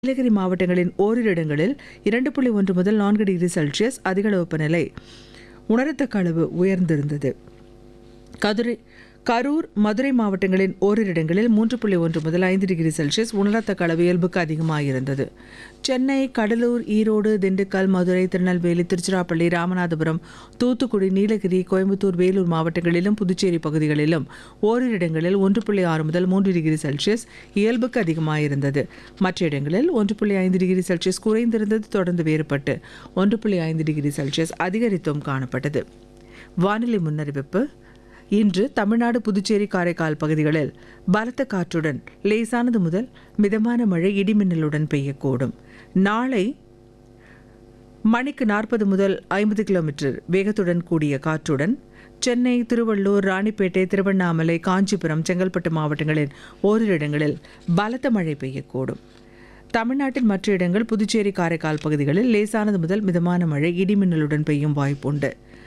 நீலகிரி மாவட்டங்களின் ஓரிரு இடங்களில் இரண்டு புள்ளி ஒன்று முதல் நான்கு டிகிரி செல்சியஸ் அதிகளவு வெப்பநிலை உணரத்தக்க அளவு உயர்ந்திருந்தது கதுரை கரூர் மதுரை மாவட்டங்களின் ஓரிரு இடங்களில் மூன்று புள்ளி ஒன்று முதல் ஐந்து டிகிரி செல்சியஸ் உணரத்தக்க அளவு இயல்புக்கு அதிகமாக இருந்தது சென்னை கடலூர் ஈரோடு திண்டுக்கல் மதுரை திருநெல்வேலி திருச்சிராப்பள்ளி ராமநாதபுரம் தூத்துக்குடி நீலகிரி கோயம்புத்தூர் வேலூர் மாவட்டங்களிலும் புதுச்சேரி பகுதிகளிலும் ஓரிரு இடங்களில் ஒன்று புள்ளி ஆறு முதல் மூன்று டிகிரி செல்சியஸ் இயல்புக்கு அதிகமாக இருந்தது மற்ற இடங்களில் ஒன்று புள்ளி ஐந்து டிகிரி செல்சியஸ் குறைந்திருந்தது தொடர்ந்து வேறுபட்டு ஒன்று புள்ளி ஐந்து டிகிரி செல்சியஸ் அதிகரித்தும் காணப்பட்டது வானிலை முன்னறிவிப்பு இன்று தமிழ்நாடு புதுச்சேரி காரைக்கால் பகுதிகளில் பலத்த காற்றுடன் லேசானது முதல் மிதமான மழை இடிமின்னலுடன் பெய்யக்கூடும் நாளை மணிக்கு நாற்பது முதல் ஐம்பது கிலோமீட்டர் வேகத்துடன் கூடிய காற்றுடன் சென்னை திருவள்ளூர் ராணிப்பேட்டை திருவண்ணாமலை காஞ்சிபுரம் செங்கல்பட்டு மாவட்டங்களின் ஓரிரு இடங்களில் பலத்த மழை பெய்யக்கூடும் தமிழ்நாட்டின் மற்ற இடங்கள் புதுச்சேரி காரைக்கால் பகுதிகளில் லேசானது முதல் மிதமான மழை இடிமின்னலுடன் பெய்யும் வாய்ப்புண்டு